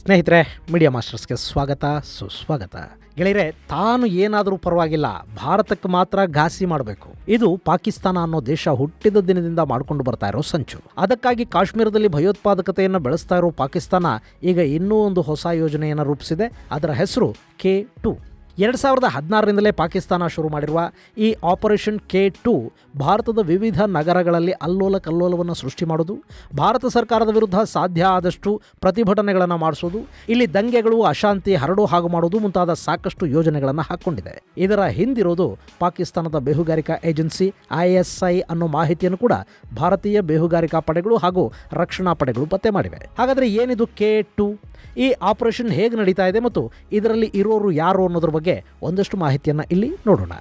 ಸ್ನೇಹಿತರೆ ಮೀಡಿಯಾ ಮಾಸ್ಟರ್ಸ್ಗೆ ಸ್ವಾಗತ ಸುಸ್ವಾಗತ ಗೆಳೆಯರೆ ತಾನು ಏನಾದರೂ ಪರವಾಗಿಲ್ಲ ಭಾರತಕ್ಕೆ ಮಾತ್ರ ಘಾಸಿ ಮಾಡಬೇಕು ಇದು ಪಾಕಿಸ್ತಾನ ಅನ್ನೋ ದೇಶ ಹುಟ್ಟಿದ ದಿನದಿಂದ ಮಾಡಿಕೊಂಡು ಬರ್ತಾ ಇರೋ ಸಂಚು ಅದಕ್ಕಾಗಿ ಕಾಶ್ಮೀರದಲ್ಲಿ ಭಯೋತ್ಪಾದಕತೆಯನ್ನು ಬೆಳೆಸ್ತಾ ಇರೋ ಪಾಕಿಸ್ತಾನ ಈಗ ಇನ್ನೂ ಒಂದು ಹೊಸ ಯೋಜನೆಯನ್ನು ರೂಪಿಸಿದೆ ಅದರ ಹೆಸರು ಕೆ ಟು ಎರಡು ಸಾವಿರದ ಹದಿನಾರರಿಂದಲೇ ಪಾಕಿಸ್ತಾನ ಶುರು ಮಾಡಿರುವ ಈ ಆಪರೇಷನ್ ಕೆ ಟು ಭಾರತದ ವಿವಿಧ ನಗರಗಳಲ್ಲಿ ಅಲ್ಲೋಲ ಕಲ್ಲೋಲವನ್ನು ಸೃಷ್ಟಿ ಮಾಡೋದು ಭಾರತ ಸರ್ಕಾರದ ವಿರುದ್ಧ ಸಾಧ್ಯ ಆದಷ್ಟು ಪ್ರತಿಭಟನೆಗಳನ್ನು ಮಾಡಿಸೋದು ಇಲ್ಲಿ ದಂಗೆಗಳು ಅಶಾಂತಿ ಹರಡೋ ಹಾಗೆ ಮಾಡೋದು ಮುಂತಾದ ಸಾಕಷ್ಟು ಯೋಜನೆಗಳನ್ನು ಹಾಕ್ಕೊಂಡಿದೆ ಇದರ ಹಿಂದಿರೋದು ಪಾಕಿಸ್ತಾನದ ಬೇಹುಗಾರಿಕಾ ಏಜೆನ್ಸಿ ಐಎಸ್ಐ ಅನ್ನೋ ಮಾಹಿತಿಯನ್ನು ಕೂಡ ಭಾರತೀಯ ಬೇಹುಗಾರಿಕಾ ಪಡೆಗಳು ಹಾಗೂ ರಕ್ಷಣಾ ಪಡೆಗಳು ಪತ್ತೆ ಮಾಡಿವೆ ಹಾಗಾದರೆ ಏನಿದು ಕೆ ಟು ಈ ಆಪರೇಷನ್ ಹೇಗೆ ನಡೀತಾ ಇದೆ ಮತ್ತು ಇದರಲ್ಲಿ ಇರೋರು ಯಾರು ಅನ್ನೋದ್ರ ಬಗ್ಗೆ ಒಂದಷ್ಟು ಮಾಹಿತಿಯನ್ನು ಇಲ್ಲಿ ನೋಡೋಣ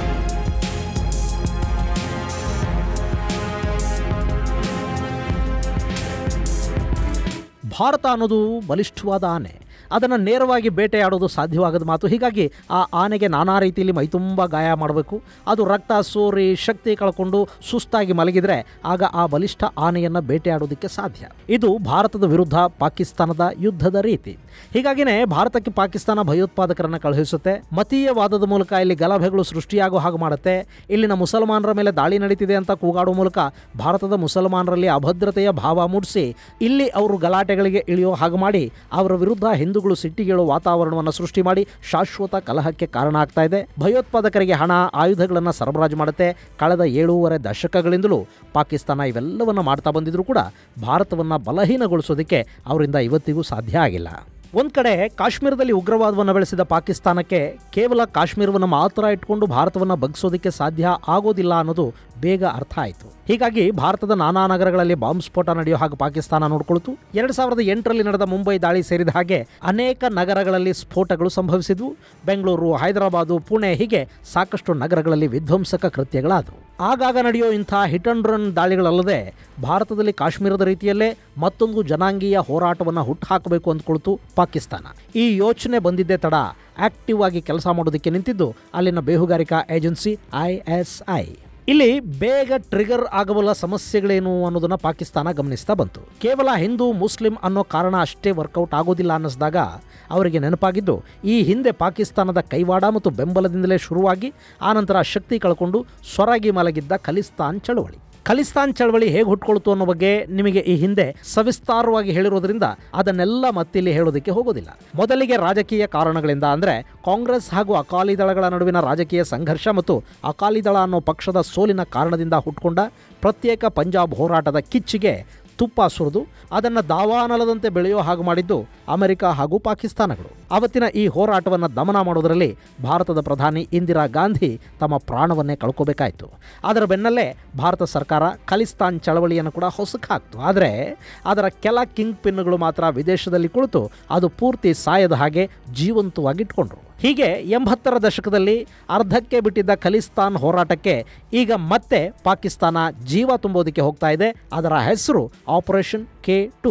ಭಾರತ ಅನ್ನೋದು ಬಲಿಷ್ಠವಾದ ಆನೆ ಅದನ್ನು ನೇರವಾಗಿ ಬೇಟೆಯಾಡೋದು ಸಾಧ್ಯವಾಗದ ಮಾತು ಹೀಗಾಗಿ ಆ ಆನೆಗೆ ನಾನಾ ರೀತಿಯಲ್ಲಿ ಮೈತುಂಬ ಗಾಯ ಮಾಡಬೇಕು ಅದು ರಕ್ತ ಸೋರಿ ಶಕ್ತಿ ಕಳ್ಕೊಂಡು ಸುಸ್ತಾಗಿ ಮಲಗಿದರೆ ಆಗ ಆ ಬಲಿಷ್ಠ ಆನೆಯನ್ನು ಬೇಟೆಯಾಡೋದಕ್ಕೆ ಸಾಧ್ಯ ಇದು ಭಾರತದ ವಿರುದ್ಧ ಪಾಕಿಸ್ತಾನದ ಯುದ್ಧದ ರೀತಿ ಹೀಗಾಗಿನೇ ಭಾರತಕ್ಕೆ ಪಾಕಿಸ್ತಾನ ಭಯೋತ್ಪಾದಕರನ್ನು ಕಳುಹಿಸುತ್ತೆ ಮತೀಯವಾದದ ಮೂಲಕ ಇಲ್ಲಿ ಗಲಭೆಗಳು ಸೃಷ್ಟಿಯಾಗೋ ಹಾಗೆ ಮಾಡುತ್ತೆ ಇಲ್ಲಿನ ಮುಸಲ್ಮಾನರ ಮೇಲೆ ದಾಳಿ ನಡೀತಿದೆ ಅಂತ ಕೂಗಾಡೋ ಮೂಲಕ ಭಾರತದ ಮುಸಲ್ಮಾನರಲ್ಲಿ ಅಭದ್ರತೆಯ ಭಾವ ಮೂಡಿಸಿ ಇಲ್ಲಿ ಅವರು ಗಲಾಟೆಗಳಿಗೆ ಇಳಿಯೋ ಹಾಗೆ ಮಾಡಿ ಅವರ ವಿರುದ್ಧ ಹಿಂದೂಗಳು ಸಿಟ್ಟಿಗೇಳೋ ವಾತಾವರಣವನ್ನು ಸೃಷ್ಟಿ ಮಾಡಿ ಶಾಶ್ವತ ಕಲಹಕ್ಕೆ ಕಾರಣ ಆಗ್ತಾ ಇದೆ ಭಯೋತ್ಪಾದಕರಿಗೆ ಹಣ ಆಯುಧಗಳನ್ನು ಸರಬರಾಜು ಮಾಡುತ್ತೆ ಕಳೆದ ಏಳೂವರೆ ದಶಕಗಳಿಂದಲೂ ಪಾಕಿಸ್ತಾನ ಇವೆಲ್ಲವನ್ನು ಮಾಡ್ತಾ ಬಂದಿದ್ರೂ ಕೂಡ ಭಾರತವನ್ನು ಬಲಹೀನಗೊಳಿಸೋದಕ್ಕೆ ಅವರಿಂದ ಇವತ್ತಿಗೂ ಸಾಧ್ಯ ಆಗಿಲ್ಲ ಒಂದು ಕಡೆ ಕಾಶ್ಮೀರದಲ್ಲಿ ಉಗ್ರವಾದವನ್ನು ಬೆಳೆಸಿದ ಪಾಕಿಸ್ತಾನಕ್ಕೆ ಕೇವಲ ಕಾಶ್ಮೀರವನ್ನು ಮಾತ್ರ ಇಟ್ಕೊಂಡು ಭಾರತವನ್ನು ಬಗ್ಗಿಸೋದಕ್ಕೆ ಸಾಧ್ಯ ಆಗೋದಿಲ್ಲ ಅನ್ನೋದು ಬೇಗ ಅರ್ಥ ಆಯಿತು ಹೀಗಾಗಿ ಭಾರತದ ನಾನಾ ನಗರಗಳಲ್ಲಿ ಬಾಂಬ್ ಸ್ಫೋಟ ನಡೆಯೋ ಹಾಗೆ ಪಾಕಿಸ್ತಾನ ನೋಡ್ಕೊಳ್ತು ಎರಡು ಸಾವಿರದ ಎಂಟರಲ್ಲಿ ನಡೆದ ಮುಂಬೈ ದಾಳಿ ಸೇರಿದ ಹಾಗೆ ಅನೇಕ ನಗರಗಳಲ್ಲಿ ಸ್ಫೋಟಗಳು ಸಂಭವಿಸಿದ್ವು ಬೆಂಗಳೂರು ಹೈದರಾಬಾದು ಪುಣೆ ಹೀಗೆ ಸಾಕಷ್ಟು ನಗರಗಳಲ್ಲಿ ವಿಧ್ವಂಸಕ ಕೃತ್ಯಗಳಾದವು ಆಗಾಗ ನಡೆಯೋ ಇಂಥ ಹಿಟ್ ಅಂಡ್ ರನ್ ದಾಳಿಗಳಲ್ಲದೆ ಭಾರತದಲ್ಲಿ ಕಾಶ್ಮೀರದ ರೀತಿಯಲ್ಲೇ ಮತ್ತೊಂದು ಜನಾಂಗೀಯ ಹೋರಾಟವನ್ನು ಹುಟ್ಟುಹಾಕಬೇಕು ಅಂದ್ಕೊಳ್ತು ಪಾಕಿಸ್ತಾನ ಈ ಯೋಚನೆ ಬಂದಿದ್ದೇ ತಡ ಆಕ್ಟಿವ್ ಆಗಿ ಕೆಲಸ ಮಾಡೋದಕ್ಕೆ ನಿಂತಿದ್ದು ಅಲ್ಲಿನ ಬೇಹುಗಾರಿಕಾ ಏಜೆನ್ಸಿ ಐ ಎಸ್ ಐ ಇಲ್ಲಿ ಬೇಗ ಟ್ರಿಗರ್ ಆಗಬಲ್ಲ ಸಮಸ್ಯೆಗಳೇನು ಅನ್ನೋದನ್ನ ಪಾಕಿಸ್ತಾನ ಗಮನಿಸ್ತಾ ಬಂತು ಕೇವಲ ಹಿಂದೂ ಮುಸ್ಲಿಂ ಅನ್ನೋ ಕಾರಣ ಅಷ್ಟೇ ವರ್ಕೌಟ್ ಆಗೋದಿಲ್ಲ ಅನ್ನಿಸಿದಾಗ ಅವರಿಗೆ ನೆನಪಾಗಿದ್ದು ಈ ಹಿಂದೆ ಪಾಕಿಸ್ತಾನದ ಕೈವಾಡ ಮತ್ತು ಬೆಂಬಲದಿಂದಲೇ ಶುರುವಾಗಿ ಆನಂತರ ಶಕ್ತಿ ಕಳ್ಕೊಂಡು ಸೊರಗಿ ಮಲಗಿದ್ದ ಖಲಿಸ್ತಾನ್ ಚಳವಳಿ ಖಲಿಸ್ತಾನ್ ಚಳವಳಿ ಹೇಗೆ ಹುಟ್ಕೊಳ್ತು ಅನ್ನೋ ಬಗ್ಗೆ ನಿಮಗೆ ಈ ಹಿಂದೆ ಸವಿಸ್ತಾರವಾಗಿ ಹೇಳಿರೋದ್ರಿಂದ ಅದನ್ನೆಲ್ಲ ಮತ್ತಿಲ್ಲಿ ಹೇಳೋದಕ್ಕೆ ಹೋಗೋದಿಲ್ಲ ಮೊದಲಿಗೆ ರಾಜಕೀಯ ಕಾರಣಗಳಿಂದ ಅಂದರೆ ಕಾಂಗ್ರೆಸ್ ಹಾಗೂ ಅಕಾಲಿ ದಳಗಳ ನಡುವಿನ ರಾಜಕೀಯ ಸಂಘರ್ಷ ಮತ್ತು ಅಕಾಲಿ ದಳ ಅನ್ನೋ ಪಕ್ಷದ ಸೋಲಿನ ಕಾರಣದಿಂದ ಹುಟ್ಕೊಂಡ ಪ್ರತ್ಯೇಕ ಪಂಜಾಬ್ ಹೋರಾಟದ ಕಿಚ್ಚಿಗೆ ತುಪ್ಪ ಸುರಿದು ಅದನ್ನು ದಾವಾನಲದಂತೆ ಬೆಳೆಯೋ ಹಾಗೆ ಮಾಡಿದ್ದು ಅಮೆರಿಕ ಹಾಗೂ ಪಾಕಿಸ್ತಾನಗಳು ಅವತ್ತಿನ ಈ ಹೋರಾಟವನ್ನು ದಮನ ಮಾಡೋದರಲ್ಲಿ ಭಾರತದ ಪ್ರಧಾನಿ ಇಂದಿರಾ ಗಾಂಧಿ ತಮ್ಮ ಪ್ರಾಣವನ್ನೇ ಕಳ್ಕೋಬೇಕಾಯಿತು ಅದರ ಬೆನ್ನಲ್ಲೇ ಭಾರತ ಸರ್ಕಾರ ಖಲಿಸ್ತಾನ್ ಚಳವಳಿಯನ್ನು ಕೂಡ ಹೊಸಕ್ಕೆ ಹಾಕ್ತು ಆದರೆ ಅದರ ಕೆಲ ಕಿಂಗ್ ಪಿನ್ಗಳು ಮಾತ್ರ ವಿದೇಶದಲ್ಲಿ ಕುಳಿತು ಅದು ಪೂರ್ತಿ ಸಾಯದ ಹಾಗೆ ಜೀವಂತವಾಗಿಟ್ಕೊಂಡ್ರು ಹೀಗೆ ಎಂಬತ್ತರ ದಶಕದಲ್ಲಿ ಅರ್ಧಕ್ಕೆ ಬಿಟ್ಟಿದ್ದ ಖಲಿಸ್ತಾನ್ ಹೋರಾಟಕ್ಕೆ ಈಗ ಮತ್ತೆ ಪಾಕಿಸ್ತಾನ ಜೀವ ತುಂಬೋದಕ್ಕೆ ಹೋಗ್ತಾ ಇದೆ ಅದರ ಹೆಸರು ಆಪರೇಷನ್ ಕೆ ಟು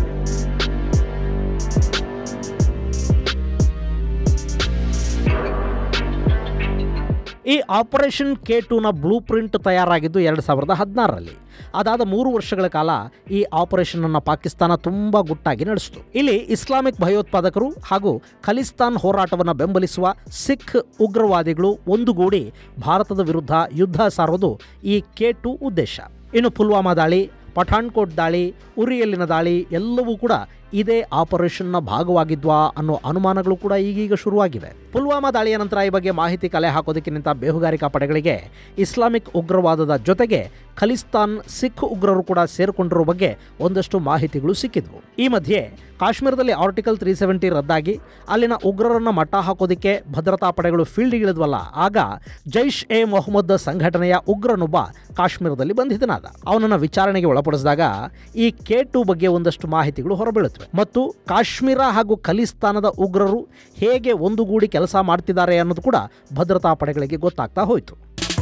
ಈ ಆಪರೇಷನ್ ಕೆ ಟೂನ ಬ್ಲೂ ಪ್ರಿಂಟ್ ತಯಾರಾಗಿದ್ದು ಎರಡು ಸಾವಿರದ ಹದಿನಾರರಲ್ಲಿ ಅದಾದ ಮೂರು ವರ್ಷಗಳ ಕಾಲ ಈ ಆಪರೇಷನ್ ಅನ್ನು ಪಾಕಿಸ್ತಾನ ತುಂಬಾ ಗುಟ್ಟಾಗಿ ನಡೆಸಿತು ಇಲ್ಲಿ ಇಸ್ಲಾಮಿಕ್ ಭಯೋತ್ಪಾದಕರು ಹಾಗೂ ಖಲಿಸ್ತಾನ್ ಹೋರಾಟವನ್ನು ಬೆಂಬಲಿಸುವ ಸಿಖ್ ಉಗ್ರವಾದಿಗಳು ಒಂದುಗೂಡಿ ಭಾರತದ ವಿರುದ್ಧ ಯುದ್ಧ ಸಾರೋದು ಈ ಕೆ ಟು ಉದ್ದೇಶ ಇನ್ನು ಪುಲ್ವಾಮಾ ದಾಳಿ ಪಠಾಣ್ಕೋಟ್ ದಾಳಿ ಉರಿಯಲ್ಲಿನ ದಾಳಿ ಎಲ್ಲವೂ ಕೂಡ ಇದೇ ಆಪರೇಷನ್ನ ಭಾಗವಾಗಿದ್ವಾ ಅನ್ನೋ ಅನುಮಾನಗಳು ಕೂಡ ಈಗೀಗ ಶುರುವಾಗಿವೆ ಪುಲ್ವಾಮಾ ದಾಳಿಯ ನಂತರ ಈ ಬಗ್ಗೆ ಮಾಹಿತಿ ಕಲೆ ಹಾಕೋದಕ್ಕೆ ನಿಂತ ಬೇಹುಗಾರಿಕಾ ಪಡೆಗಳಿಗೆ ಇಸ್ಲಾಮಿಕ್ ಉಗ್ರವಾದದ ಜೊತೆಗೆ ಖಲಿಸ್ತಾನ್ ಸಿಖ್ ಉಗ್ರರು ಕೂಡ ಸೇರಿಕೊಂಡಿರೋ ಬಗ್ಗೆ ಒಂದಷ್ಟು ಮಾಹಿತಿಗಳು ಸಿಕ್ಕಿದ್ವು ಈ ಮಧ್ಯೆ ಕಾಶ್ಮೀರದಲ್ಲಿ ಆರ್ಟಿಕಲ್ ತ್ರೀ ಸೆವೆಂಟಿ ರದ್ದಾಗಿ ಅಲ್ಲಿನ ಉಗ್ರರನ್ನ ಮಟ್ಟ ಹಾಕೋದಕ್ಕೆ ಭದ್ರತಾ ಪಡೆಗಳು ಫೀಲ್ಡ್ಗಿಳಿದ್ವಲ್ಲ ಆಗ ಜೈಷ್ ಎ ಮೊಹಮ್ಮದ್ ಸಂಘಟನೆಯ ಉಗ್ರನೊಬ್ಬ ಕಾಶ್ಮೀರದಲ್ಲಿ ಬಂಧಿತನಾದ ಅವನನ್ನು ವಿಚಾರಣೆಗೆ ಒಳಪಡಿಸಿದಾಗ ಈ ಕೆ ಟು ಬಗ್ಗೆ ಒಂದಷ್ಟು ಮಾಹಿತಿಗಳು ಹೊರಬೀಳುತ್ತವೆ ಮತ್ತು ಕಾಶ್ಮೀರ ಹಾಗೂ ಖಲಿಸ್ತಾನದ ಉಗ್ರರು ಹೇಗೆ ಒಂದುಗೂಡಿ ಕೆಲಸ ಮಾಡ್ತಿದ್ದಾರೆ ಅನ್ನೋದು ಕೂಡ ಭದ್ರತಾ ಪಡೆಗಳಿಗೆ ಗೊತ್ತಾಗ್ತಾ ಹೋಯಿತು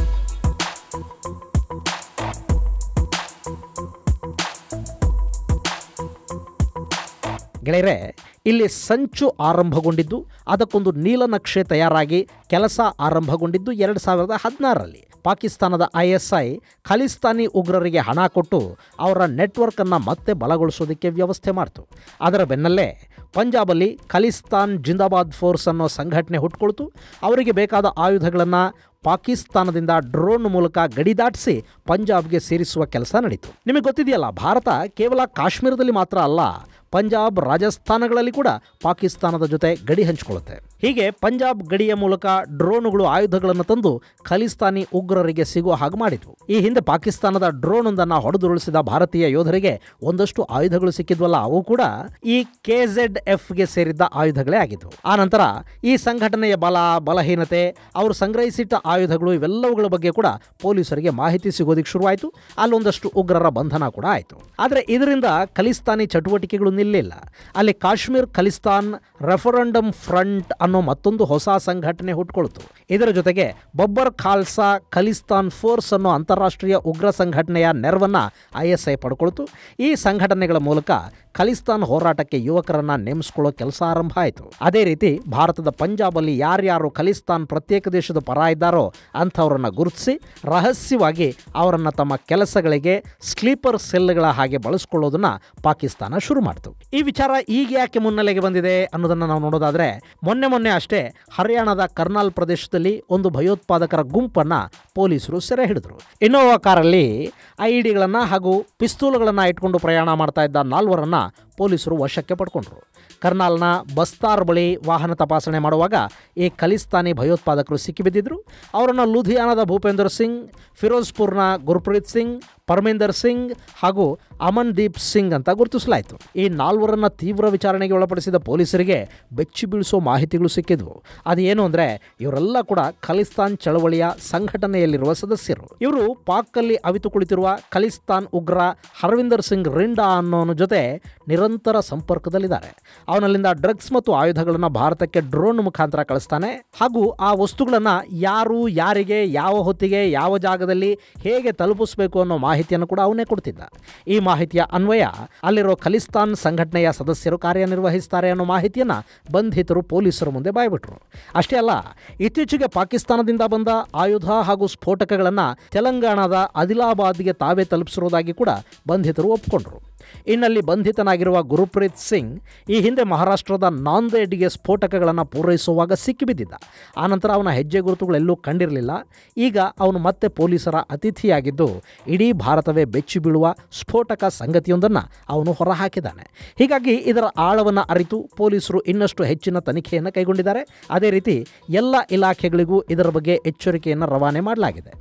ಗೆಳೆಯರೆ ಇಲ್ಲಿ ಸಂಚು ಆರಂಭಗೊಂಡಿದ್ದು ಅದಕ್ಕೊಂದು ನೀಲನಕ್ಷೆ ತಯಾರಾಗಿ ಕೆಲಸ ಆರಂಭಗೊಂಡಿದ್ದು ಎರಡು ಸಾವಿರದ ಹದಿನಾರರಲ್ಲಿ ಪಾಕಿಸ್ತಾನದ ಐ ಎಸ್ ಐ ಖಲಿಸ್ತಾನಿ ಉಗ್ರರಿಗೆ ಹಣ ಕೊಟ್ಟು ಅವರ ನೆಟ್ವರ್ಕನ್ನು ಮತ್ತೆ ಬಲಗೊಳಿಸೋದಕ್ಕೆ ವ್ಯವಸ್ಥೆ ಮಾಡಿತು ಅದರ ಬೆನ್ನಲ್ಲೇ ಪಂಜಾಬಲ್ಲಿ ಖಲಿಸ್ತಾನ್ ಜಿಂದಾಬಾದ್ ಫೋರ್ಸ್ ಅನ್ನೋ ಸಂಘಟನೆ ಹುಟ್ಕೊಳ್ತು ಅವರಿಗೆ ಬೇಕಾದ ಆಯುಧಗಳನ್ನು ಪಾಕಿಸ್ತಾನದಿಂದ ಡ್ರೋನ್ ಮೂಲಕ ಗಡಿ ದಾಟಿಸಿ ಪಂಜಾಬ್ಗೆ ಸೇರಿಸುವ ಕೆಲಸ ನಡೀತು ನಿಮಗೆ ಗೊತ್ತಿದೆಯಲ್ಲ ಭಾರತ ಕೇವಲ ಕಾಶ್ಮೀರದಲ್ಲಿ ಮಾತ್ರ ಅಲ್ಲ ಪಂಜಾಬ್ ರಾಜಸ್ಥಾನಗಳಲ್ಲಿ ಕೂಡ ಪಾಕಿಸ್ತಾನದ ಜೊತೆ ಗಡಿ ಹಂಚಿಕೊಳ್ಳುತ್ತೆ ಹೀಗೆ ಪಂಜಾಬ್ ಗಡಿಯ ಮೂಲಕ ಡ್ರೋನುಗಳು ಆಯುಧಗಳನ್ನು ತಂದು ಖಲಿಸ್ತಾನಿ ಉಗ್ರರಿಗೆ ಸಿಗುವ ಹಾಗೆ ಮಾಡಿದ್ವು ಈ ಹಿಂದೆ ಪಾಕಿಸ್ತಾನದ ಡ್ರೋನ್ ಒಂದನ್ನು ಹೊಡೆದುರುಳಿಸಿದ ಭಾರತೀಯ ಯೋಧರಿಗೆ ಒಂದಷ್ಟು ಆಯುಧಗಳು ಸಿಕ್ಕಿದ್ವಲ್ಲ ಅವು ಕೂಡ ಈ ಕೆ ಝೆಡ್ ಎಫ್ಗೆ ಸೇರಿದ್ದ ಆಯುಧಗಳೇ ಆಗಿದ್ವು ಆ ನಂತರ ಈ ಸಂಘಟನೆಯ ಬಲ ಬಲಹೀನತೆ ಅವರು ಸಂಗ್ರಹಿಸಿಟ್ಟ ಆಯುಧಗಳು ಇವೆಲ್ಲವುಗಳ ಬಗ್ಗೆ ಕೂಡ ಪೊಲೀಸರಿಗೆ ಮಾಹಿತಿ ಸಿಗೋದಿಕ್ಕೆ ಶುರುವಾಯಿತು ಅಲ್ಲೊಂದಷ್ಟು ಉಗ್ರರ ಬಂಧನ ಕೂಡ ಆಯಿತು ಆದರೆ ಇದರಿಂದ ಖಲಿಸ್ತಾನಿ ಚಟುವಟಿಕೆಗಳು ನಿಲ್ಲಿಲ್ಲ ಅಲ್ಲಿ ಕಾಶ್ಮೀರ್ ಖಲಿಸ್ತಾನ್ ರೆಫರೆಂಡಮ್ ಫ್ರಂಟ್ ಅನ್ನೋ ಮತ್ತೊಂದು ಹೊಸ ಸಂಘಟನೆ ಹುಟ್ಕೊಳ್ತು ಇದರ ಜೊತೆಗೆ ಬಬ್ಬರ್ ಖಾಲ್ಸಾ ಖಲಿಸ್ತಾನ್ ಫೋರ್ಸ್ ಅನ್ನೋ ಅಂತಾರಾಷ್ಟ್ರೀಯ ಉಗ್ರ ಸಂಘಟನೆಯ ನೆರವನ್ನು ಐ ಎಸ್ ಐ ಪಡ್ಕೊಳ್ತು ಈ ಸಂಘಟನೆಗಳ ಮೂಲಕ ಖಲಿಸ್ತಾನ್ ಹೋರಾಟಕ್ಕೆ ಯುವಕರನ್ನ ನೇಮಿಸ್ಕೊಳ್ಳೋ ಕೆಲಸ ಆರಂಭ ಆಯಿತು ಅದೇ ರೀತಿ ಭಾರತದ ಪಂಜಾಬಲ್ಲಿ ಯಾರ್ಯಾರು ಖಲಿಸ್ತಾನ್ ಪ್ರತ್ಯೇಕ ದೇಶದ ಪರ ಇದ್ದಾರೋ ಅಂಥವ್ರನ್ನ ಗುರುತಿಸಿ ರಹಸ್ಯವಾಗಿ ಅವರನ್ನು ತಮ್ಮ ಕೆಲಸಗಳಿಗೆ ಸ್ಲೀಪರ್ ಸೆಲ್ಗಳ ಹಾಗೆ ಬಳಸ್ಕೊಳ್ಳೋದನ್ನ ಪಾಕಿಸ್ತಾನ ಶುರು ಮಾಡಿತು ಈ ವಿಚಾರ ಈಗ ಯಾಕೆ ಮುನ್ನೆಲೆಗೆ ಬಂದಿದೆ ಅನ್ನೋದನ್ನು ನಾವು ನೋಡೋದಾದ್ರೆ ಮೊನ್ನೆ ಮೊನ್ನೆ ಅಷ್ಟೇ ಹರಿಯಾಣದ ಕರ್ನಾಲ್ ಪ್ರದೇಶದಲ್ಲಿ ಒಂದು ಭಯೋತ್ಪಾದಕರ ಗುಂಪನ್ನು ಪೊಲೀಸರು ಸೆರೆ ಹಿಡಿದ್ರು ಇನ್ನೋವಾ ಕಾರಲ್ಲಿ ಐ ಡಿಗಳನ್ನು ಹಾಗೂ ಪಿಸ್ತೂಲ್ಗಳನ್ನು ಇಟ್ಕೊಂಡು ಪ್ರಯಾಣ ಮಾಡ್ತಾ ಇದ್ದ ನಾಲ್ವರನ್ನ ಪೊಲೀಸರು ವಶಕ್ಕೆ ಪಡ್ಕೊಂಡ್ರು ಕರ್ನಾಲ್ನ ಬಸ್ತಾರ್ ಬಳಿ ವಾಹನ ತಪಾಸಣೆ ಮಾಡುವಾಗ ಈ ಖಲಿಸ್ತಾನಿ ಭಯೋತ್ಪಾದಕರು ಸಿಕ್ಕಿಬಿದ್ದಿದ್ರು ಅವರನ್ನು ಲುಧಿಯಾನದ ಭೂಪೇಂದರ್ ಸಿಂಗ್ ಫಿರೋಜ್ಪುರ್ನ ಗುರ್ಪ್ರೀತ್ ಸಿಂಗ್ ಪರ್ಮೇಂದರ್ ಸಿಂಗ್ ಹಾಗೂ ಅಮನ್ದೀಪ್ ಸಿಂಗ್ ಅಂತ ಗುರುತಿಸಲಾಯಿತು ಈ ನಾಲ್ವರನ್ನ ತೀವ್ರ ವಿಚಾರಣೆಗೆ ಒಳಪಡಿಸಿದ ಪೊಲೀಸರಿಗೆ ಬೆಚ್ಚಿ ಬೀಳಿಸೋ ಮಾಹಿತಿಗಳು ಸಿಕ್ಕಿದ್ವು ಅದೇನು ಅಂದರೆ ಇವರೆಲ್ಲ ಕೂಡ ಖಲಿಸ್ತಾನ್ ಚಳವಳಿಯ ಸಂಘಟನೆಯಲ್ಲಿರುವ ಸದಸ್ಯರು ಇವರು ಪಾಕ್ಕಲ್ಲಿ ಅವಿತು ಕುಳಿತಿರುವ ಖಲಿಸ್ತಾನ್ ಉಗ್ರ ಹರ್ವಿಂದರ್ ಸಿಂಗ್ ರಿಂಡಾ ಅನ್ನೋನ ಜೊತೆ ನಿರಂತರ ಸಂಪರ್ಕದಲ್ಲಿದ್ದಾರೆ ಅವನಲ್ಲಿಂದ ಡ್ರಗ್ಸ್ ಮತ್ತು ಆಯುಧಗಳನ್ನು ಭಾರತಕ್ಕೆ ಡ್ರೋನ್ ಮುಖಾಂತರ ಕಳಿಸ್ತಾನೆ ಹಾಗೂ ಆ ವಸ್ತುಗಳನ್ನು ಯಾರು ಯಾರಿಗೆ ಯಾವ ಹೊತ್ತಿಗೆ ಯಾವ ಜಾಗದಲ್ಲಿ ಹೇಗೆ ತಲುಪಿಸಬೇಕು ಅನ್ನೋ ಮಾಹಿತಿಯನ್ನು ಕೂಡ ಅವನೇ ಕೊಡ್ತಿದ್ದ ಈ ಮಾಹಿತಿಯ ಅನ್ವಯ ಅಲ್ಲಿರೋ ಖಲಿಸ್ತಾನ್ ಸಂಘಟನೆಯ ಸದಸ್ಯರು ಕಾರ್ಯನಿರ್ವಹಿಸ್ತಾರೆ ಅನ್ನೋ ಮಾಹಿತಿಯನ್ನು ಬಂಧಿತರು ಪೊಲೀಸರ ಮುಂದೆ ಬಾಯ್ಬಿಟ್ರು ಅಷ್ಟೇ ಅಲ್ಲ ಇತ್ತೀಚೆಗೆ ಪಾಕಿಸ್ತಾನದಿಂದ ಬಂದ ಆಯುಧ ಹಾಗೂ ಸ್ಫೋಟಕಗಳನ್ನು ತೆಲಂಗಾಣದ ಆದಿಲಾಬಾದ್ಗೆ ತಾವೇ ತಲುಪಿಸಿರುವುದಾಗಿ ಕೂಡ ಬಂಧಿತರು ಒಪ್ಪಿಕೊಂಡ್ರು ಇನ್ನಲ್ಲಿ ಬಂಧಿತನಾಗಿರುವ ಗುರುಪ್ರೀತ್ ಸಿಂಗ್ ಈ ಹಿಂದೆ ಮಹಾರಾಷ್ಟ್ರದ ನಾಂದೇಡ್ಗೆ ಸ್ಫೋಟಕಗಳನ್ನು ಪೂರೈಸುವಾಗ ಸಿಕ್ಕಿಬಿದ್ದಿದ್ದ ಆನಂತರ ಅವನ ಹೆಜ್ಜೆ ಗುರುತುಗಳೆಲ್ಲೂ ಕಂಡಿರಲಿಲ್ಲ ಈಗ ಅವನು ಮತ್ತೆ ಪೊಲೀಸರ ಅತಿಥಿಯಾಗಿದ್ದು ಇಡೀ ಭಾರತವೇ ಬೆಚ್ಚಿ ಬೀಳುವ ಸ್ಫೋಟಕ ಸಂಗತಿಯೊಂದನ್ನು ಅವನು ಹೊರಹಾಕಿದ್ದಾನೆ ಹೀಗಾಗಿ ಇದರ ಆಳವನ್ನು ಅರಿತು ಪೊಲೀಸರು ಇನ್ನಷ್ಟು ಹೆಚ್ಚಿನ ತನಿಖೆಯನ್ನು ಕೈಗೊಂಡಿದ್ದಾರೆ ಅದೇ ರೀತಿ ಎಲ್ಲ ಇಲಾಖೆಗಳಿಗೂ ಇದರ ಬಗ್ಗೆ ಎಚ್ಚರಿಕೆಯನ್ನು ರವಾನೆ ಮಾಡಲಾಗಿದೆ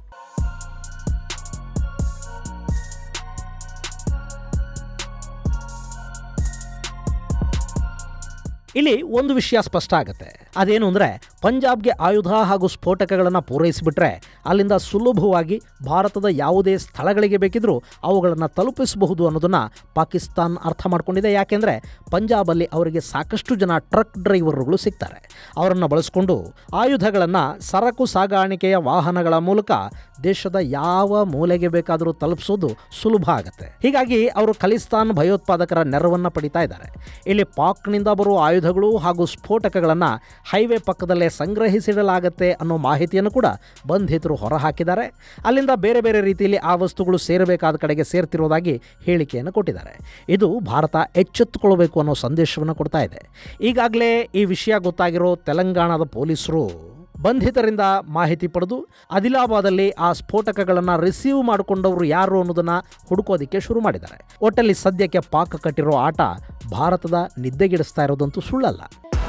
ಇಲ್ಲಿ ಒಂದು ವಿಷಯ ಸ್ಪಷ್ಟ ಆಗುತ್ತೆ ಅದೇನು ಅಂದರೆ ಪಂಜಾಬ್ಗೆ ಆಯುಧ ಹಾಗೂ ಸ್ಫೋಟಕಗಳನ್ನು ಪೂರೈಸಿಬಿಟ್ರೆ ಅಲ್ಲಿಂದ ಸುಲಭವಾಗಿ ಭಾರತದ ಯಾವುದೇ ಸ್ಥಳಗಳಿಗೆ ಬೇಕಿದ್ರೂ ಅವುಗಳನ್ನು ತಲುಪಿಸಬಹುದು ಅನ್ನೋದನ್ನು ಪಾಕಿಸ್ತಾನ್ ಅರ್ಥ ಮಾಡ್ಕೊಂಡಿದೆ ಯಾಕೆಂದರೆ ಪಂಜಾಬಲ್ಲಿ ಅವರಿಗೆ ಸಾಕಷ್ಟು ಜನ ಟ್ರಕ್ ಡ್ರೈವರ್ಗಳು ಸಿಗ್ತಾರೆ ಅವರನ್ನು ಬಳಸ್ಕೊಂಡು ಆಯುಧಗಳನ್ನು ಸರಕು ಸಾಗಾಣಿಕೆಯ ವಾಹನಗಳ ಮೂಲಕ ದೇಶದ ಯಾವ ಮೂಲೆಗೆ ಬೇಕಾದರೂ ತಲುಪಿಸೋದು ಸುಲಭ ಆಗುತ್ತೆ ಹೀಗಾಗಿ ಅವರು ಖಲಿಸ್ತಾನ್ ಭಯೋತ್ಪಾದಕರ ನೆರವನ್ನು ಪಡಿತಾ ಇದ್ದಾರೆ ಇಲ್ಲಿ ಪಾಕ್ನಿಂದ ಬರುವ ಆಯುಧಗಳು ಹಾಗೂ ಸ್ಫೋಟಕಗಳನ್ನು ಹೈವೇ ಪಕ್ಕದಲ್ಲೇ ಸಂಗ್ರಹಿಸಿಡಲಾಗತ್ತೆ ಅನ್ನೋ ಮಾಹಿತಿಯನ್ನು ಕೂಡ ಬಂಧಿತರು ಹೊರಹಾಕಿದ್ದಾರೆ ಅಲ್ಲಿಂದ ಬೇರೆ ಬೇರೆ ರೀತಿಯಲ್ಲಿ ಆ ವಸ್ತುಗಳು ಸೇರಬೇಕಾದ ಕಡೆಗೆ ಸೇರ್ತಿರೋದಾಗಿ ಹೇಳಿಕೆಯನ್ನು ಕೊಟ್ಟಿದ್ದಾರೆ ಇದು ಭಾರತ ಎಚ್ಚೆತ್ತುಕೊಳ್ಬೇಕು ಅನ್ನೋ ಸಂದೇಶವನ್ನು ಕೊಡ್ತಾ ಇದೆ ಈಗಾಗಲೇ ಈ ವಿಷಯ ಗೊತ್ತಾಗಿರೋ ತೆಲಂಗಾಣದ ಪೊಲೀಸರು ಬಂಧಿತರಿಂದ ಮಾಹಿತಿ ಪಡೆದು ಆದಿಲಾಬಾದಲ್ಲಿ ಆ ಸ್ಫೋಟಕಗಳನ್ನು ರಿಸೀವ್ ಮಾಡಿಕೊಂಡವರು ಯಾರು ಅನ್ನೋದನ್ನು ಹುಡುಕೋದಕ್ಕೆ ಶುರು ಮಾಡಿದ್ದಾರೆ ಒಟ್ಟಲ್ಲಿ ಸದ್ಯಕ್ಕೆ ಪಾಕ್ ಕಟ್ಟಿರೋ ಆಟ ಭಾರತದ ನಿದ್ದೆಗಿಡಿಸ್ತಾ ಇರೋದಂತೂ ಸುಳ್ಳಲ್ಲ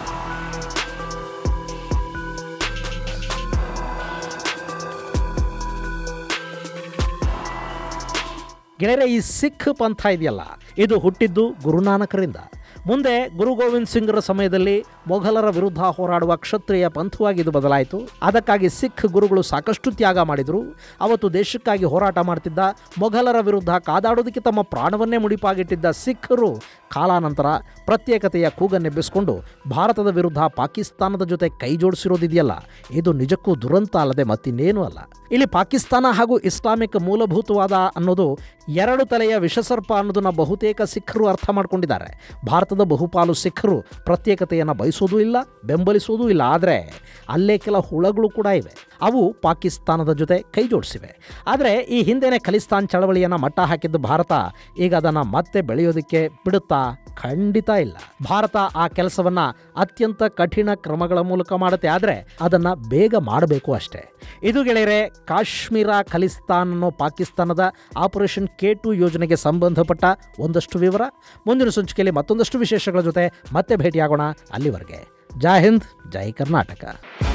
ಗೆಳೆಯರೆ ಈ ಸಿಖ್ ಪಂಥ ಇದೆಯಲ್ಲ ಇದು ಹುಟ್ಟಿದ್ದು ಗುರುನಾನಕರಿಂದ ಮುಂದೆ ಗುರು ಗೋವಿಂದ್ ಸಿಂಗ್ರ ಸಮಯದಲ್ಲಿ ಮೊಘಲರ ವಿರುದ್ಧ ಹೋರಾಡುವ ಕ್ಷತ್ರಿಯ ಪಂಥವಾಗಿ ಇದು ಬದಲಾಯಿತು ಅದಕ್ಕಾಗಿ ಸಿಖ್ ಗುರುಗಳು ಸಾಕಷ್ಟು ತ್ಯಾಗ ಮಾಡಿದರು ಅವತ್ತು ದೇಶಕ್ಕಾಗಿ ಹೋರಾಟ ಮಾಡ್ತಿದ್ದ ಮೊಘಲರ ವಿರುದ್ಧ ಕಾದಾಡೋದಕ್ಕೆ ತಮ್ಮ ಪ್ರಾಣವನ್ನೇ ಮುಡಿಪಾಗಿಟ್ಟಿದ್ದ ಸಿಖ್ರು ಕಾಲಾನಂತರ ಪ್ರತ್ಯೇಕತೆಯ ಕೂಗನ್ನೆಬ್ಬಿಸಿಕೊಂಡು ಭಾರತದ ವಿರುದ್ಧ ಪಾಕಿಸ್ತಾನದ ಜೊತೆ ಕೈ ಜೋಡಿಸಿರೋದಿದೆಯಲ್ಲ ಇದು ನಿಜಕ್ಕೂ ದುರಂತ ಅಲ್ಲದೆ ಮತ್ತಿನ್ನೇನೂ ಅಲ್ಲ ಇಲ್ಲಿ ಪಾಕಿಸ್ತಾನ ಹಾಗೂ ಇಸ್ಲಾಮಿಕ್ ಮೂಲಭೂತವಾದ ಅನ್ನೋದು ಎರಡು ತಲೆಯ ವಿಷಸರ್ಪ ಅನ್ನೋದನ್ನ ಬಹುತೇಕ ಸಿಖ್ರು ಅರ್ಥ ಮಾಡ್ಕೊಂಡಿದ್ದಾರೆ ಭಾರತದ ಭಾರತದ ಬಹುಪಾಲು ಸಿಖ್ಖರು ಪ್ರತ್ಯೇಕತೆಯನ್ನು ಬಯಸೋದೂ ಇಲ್ಲ ಬೆಂಬಲಿಸೋದೂ ಇಲ್ಲ ಆದರೆ ಅಲ್ಲೇ ಕೆಲ ಹುಳಗಳು ಕೂಡ ಇವೆ ಅವು ಪಾಕಿಸ್ತಾನದ ಜೊತೆ ಕೈ ಜೋಡಿಸಿವೆ ಆದರೆ ಈ ಹಿಂದೆನೇ ಖಲಿಸ್ತಾನ್ ಚಳವಳಿಯನ್ನು ಮಟ್ಟ ಹಾಕಿದ್ದು ಭಾರತ ಈಗ ಅದನ್ನು ಮತ್ತೆ ಬೆಳೆಯೋದಕ್ಕೆ ಬಿಡುತ್ತಾ ಖಂಡಿತ ಇಲ್ಲ ಭಾರತ ಆ ಕೆಲಸವನ್ನು ಅತ್ಯಂತ ಕಠಿಣ ಕ್ರಮಗಳ ಮೂಲಕ ಮಾಡುತ್ತೆ ಆದರೆ ಅದನ್ನು ಬೇಗ ಮಾಡಬೇಕು ಅಷ್ಟೇ ಇದು ಗೆಳೆಯರೆ ಕಾಶ್ಮೀರ ಖಲಿಸ್ತಾನ್ ಅನ್ನೋ ಪಾಕಿಸ್ತಾನದ ಆಪರೇಷನ್ ಕೆ ಟು ಯೋಜನೆಗೆ ಸಂಬಂಧಪಟ್ಟ ಒಂದಷ್ಟು ವಿವರ ಮುಂದಿನ ಸಂಚಿಕೆಯಲ್ಲಿ ಮತ್ತೊಂದಷ್ಟು ವಿಶೇಷಗಳ ಜೊತೆ ಮತ್ತೆ ಭೇಟಿಯಾಗೋಣ ಅಲ್ಲಿವರೆಗೆ ಜೈ ಹಿಂದ್ ಜೈ ಕರ್ನಾಟಕ